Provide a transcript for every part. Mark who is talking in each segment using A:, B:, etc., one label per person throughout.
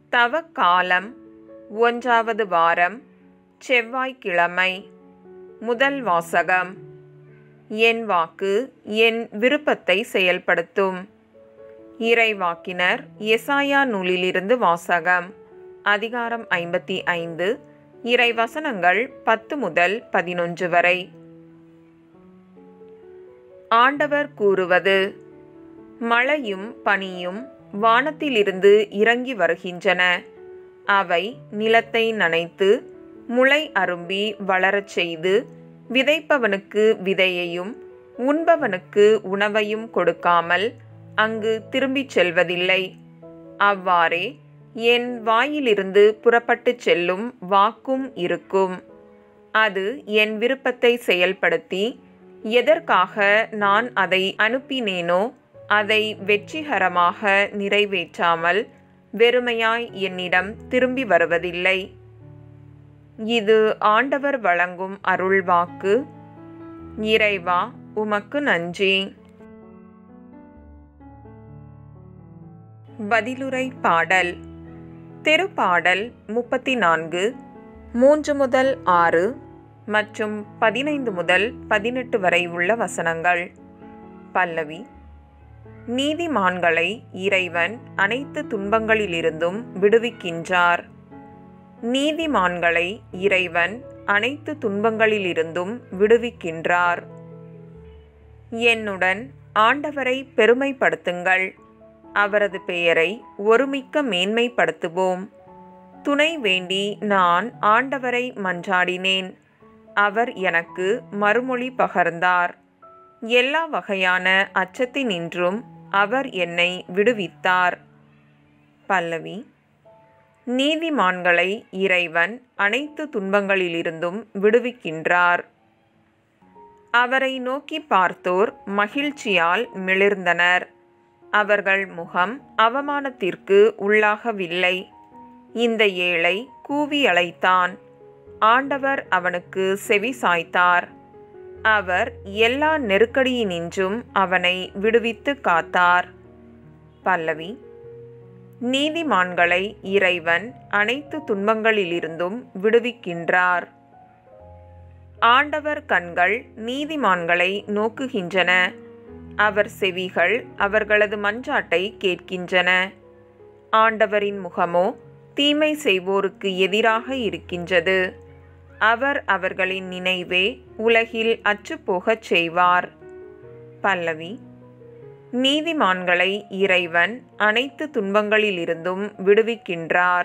A: தவ காலம் ஒன்றாவது வாரம் செவ்வாய்க்கிழமை முதல் வாசகம் என் வாக்கு என் விருப்பத்தை செயல்படுத்தும் இறைவாக்கினர் எசாயா நூலிலிருந்து வாசகம் அதிகாரம் ஐம்பத்தி ஐந்து இறைவசனங்கள் பத்து முதல் பதினொன்று வரை ஆண்டவர் கூறுவது மழையும் பனியும் வானத்திலிருந்து இறங்கி வருகின்றன அவை நிலத்தை நனைத்து முளை அரும்பி வளரச் செய்து விதைப்பவனுக்கு விதையையும் உண்பவனுக்கு உணவையும் கொடுக்காமல் அங்கு திரும்பிச் செல்வதில்லை அவ்வாறே என் வாயிலிருந்து புறப்பட்டுச் செல்லும் வாக்கும் இருக்கும் அது என் விருப்பத்தை செயல்படுத்தி எதற்காக நான் அதை அனுப்பினேனோ அதை வெற்றிகரமாக நிறைவேற்றாமல் வெறுமையாய் என்னிடம் திரும்பி வருவதில்லை இது ஆண்டவர் வழங்கும் அருள்வாக்கு இறைவா உமக்கு நன்றி பதிலுரை பாடல் தெருப்பாடல் முப்பத்தி நான்கு மூன்று முதல் ஆறு மற்றும் பதினைந்து முதல் பதினெட்டு வரை உள்ள வசனங்கள் பல்லவி நீதிமான்களை இறைவன் அனைத்து துன்பங்களிலிருந்தும் விடுவிக்கின்றார் நீதிமான்களை இறைவன் அனைத்து துன்பங்களிலிருந்தும் விடுவிக்கின்றார் என்னுடன் ஆண்டவரை பெருமைப்படுத்துங்கள் அவரது பெயரை ஒருமிக்க மேன்மைப்படுத்துவோம் துணை வேண்டி நான் ஆண்டவரை மன்றாடினேன் அவர் எனக்கு மறுமொழி பகர்ந்தார் எல்லா வகையான அச்சத்தினின்றும் அவர் என்னை விடுவித்தார் பல்லவி நீதிமான்களை இறைவன் அனைத்து துன்பங்களிலிருந்தும் விடுவிக்கின்றார் அவரை நோக்கி பார்த்தோர் மகிழ்ச்சியால் மிளிர்ந்தனர் அவர்கள் முகம் அவமானத்திற்கு உள்ளாகவில்லை இந்த ஏழை கூவி அழைத்தான் ஆண்டவர் அவனுக்கு செவி சாய்த்தார் அவர் எல்லா நெருக்கடியினின்றும் அவனை விடுவித்து காத்தார் பல்லவி நீதிமான்களை இறைவன் அனைத்து துன்பங்களிலிருந்தும் விடுவிக்கின்றார் ஆண்டவர் கண்கள் நீதிமான்களை நோக்குகின்றன அவர் செவிகள் அவர்களது மன்றாட்டை கேட்கின்றன ஆண்டவரின் முகமோ தீமை செய்வோருக்கு எதிராக இருக்கின்றது அவர் அவர்களின் நினைவே உலகில் அற்றுப்போகச் செய்வார் பல்லவி நீதிமான்களை இறைவன் அனைத்து துன்பங்களிலிருந்தும் விடுவிக்கின்றார்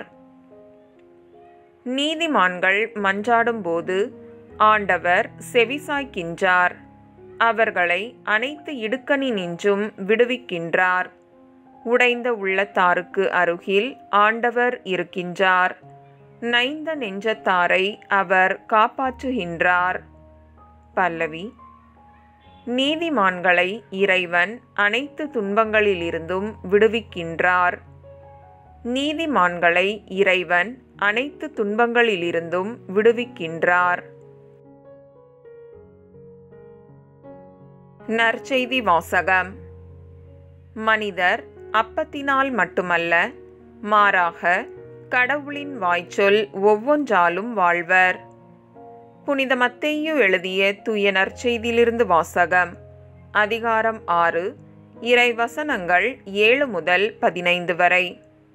A: நீதிமான்கள் மன்றாடும்போது ஆண்டவர் செவிசாய்க்கின்றார் அவர்களை அனைத்து இடுக்கணினின்றும் விடுவிக்கின்றார் உடைந்த உள்ளத்தாருக்கு அருகில் ஆண்டவர் இருக்கின்றார் நைந்த நெஞ்சத்தாரை அவர் காப்பாற்றுகின்றார் பல்லவி நீதிமான்களை இறைவன் அனைத்து துன்பங்களிலிருந்தும் விடுவிக்கின்றார் நீதிமான்களை இறைவன் அனைத்து துன்பங்களிலிருந்தும் விடுவிக்கின்றார் நற்செய்தி வாசகம் மனிதர் அப்பத்தினால் மட்டுமல்ல மாறாக கடவுளின் வாய்ச்சொல் ஒவ்வொன்றாலும் வாழ்வர் புனித மத்தேயு எழுதிய தூய நற்செய்தியிலிருந்து வாசகம் அதிகாரம் ஆறு இறை வசனங்கள் ஏழு முதல் பதினைந்து வரை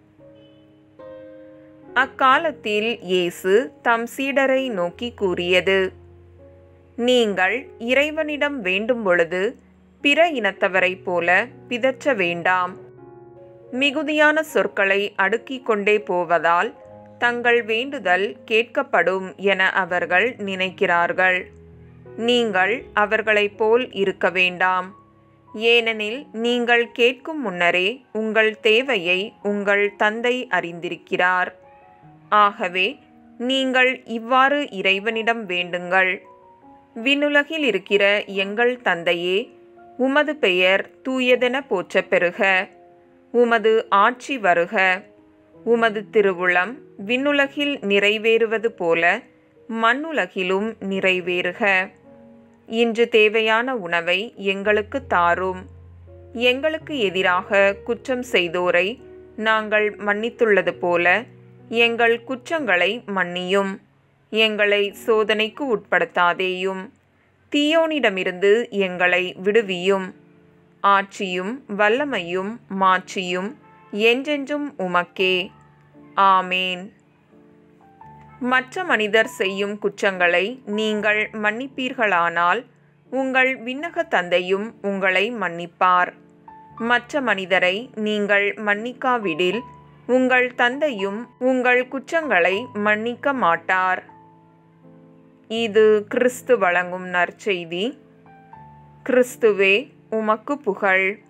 A: அக்காலத்தில் இயேசு தம் சீடரை நோக்கி கூறியது நீங்கள் இறைவனிடம் வேண்டும் பொழுது பிற இனத்தவரைப் போல பிதற்ற வேண்டாம் மிகுதியான சொற்களை அடுக்கிக் கொண்டே போவதால் தங்கள் வேண்டுதல் கேட்கப்படும் என அவர்கள் நினைக்கிறார்கள் நீங்கள் அவர்களைப் போல் இருக்க வேண்டாம் ஏனெனில் நீங்கள் கேட்கும் முன்னரே உங்கள் தேவையை உங்கள் தந்தை அறிந்திருக்கிறார் ஆகவே நீங்கள் இவ்வாறு இறைவனிடம் வேண்டுங்கள் விண்ணுலகில் இருக்கிற எங்கள் தந்தையே உமது பெயர் தூயதென போற்றப் பெறுக உமது ஆட்சி வருக உமது திருவுளம் விண்ணுலகில் நிறைவேறுவது போல மண்ணுலகிலும் நிறைவேறுக இன்று தேவையான உணவை எங்களுக்கு தாரும் எங்களுக்கு எதிராக குற்றம் செய்தோரை நாங்கள் மன்னித்துள்ளது போல எங்கள் குற்றங்களை மன்னியும் எங்களை சோதனைக்கு உட்படுத்தாதேயும் தீயோனிடமிருந்து எங்களை விடுவியும் ஆட்சியும் வல்லமையும் மாட்சியும் என்றென்றும் உமக்கே ஆமேன் மற்ற மனிதர் செய்யும் குற்றங்களை நீங்கள் மன்னிப்பீர்களானால் உங்கள் விண்ணக தந்தையும் உங்களை மன்னிப்பார் மற்ற மனிதரை நீங்கள் மன்னிக்காவிடில் உங்கள் தந்தையும் உங்கள் குற்றங்களை மன்னிக்க மாட்டார் இது கிறிஸ்து வழங்கும் நற்செய்தி கிறிஸ்துவே உமக்கு புகழ்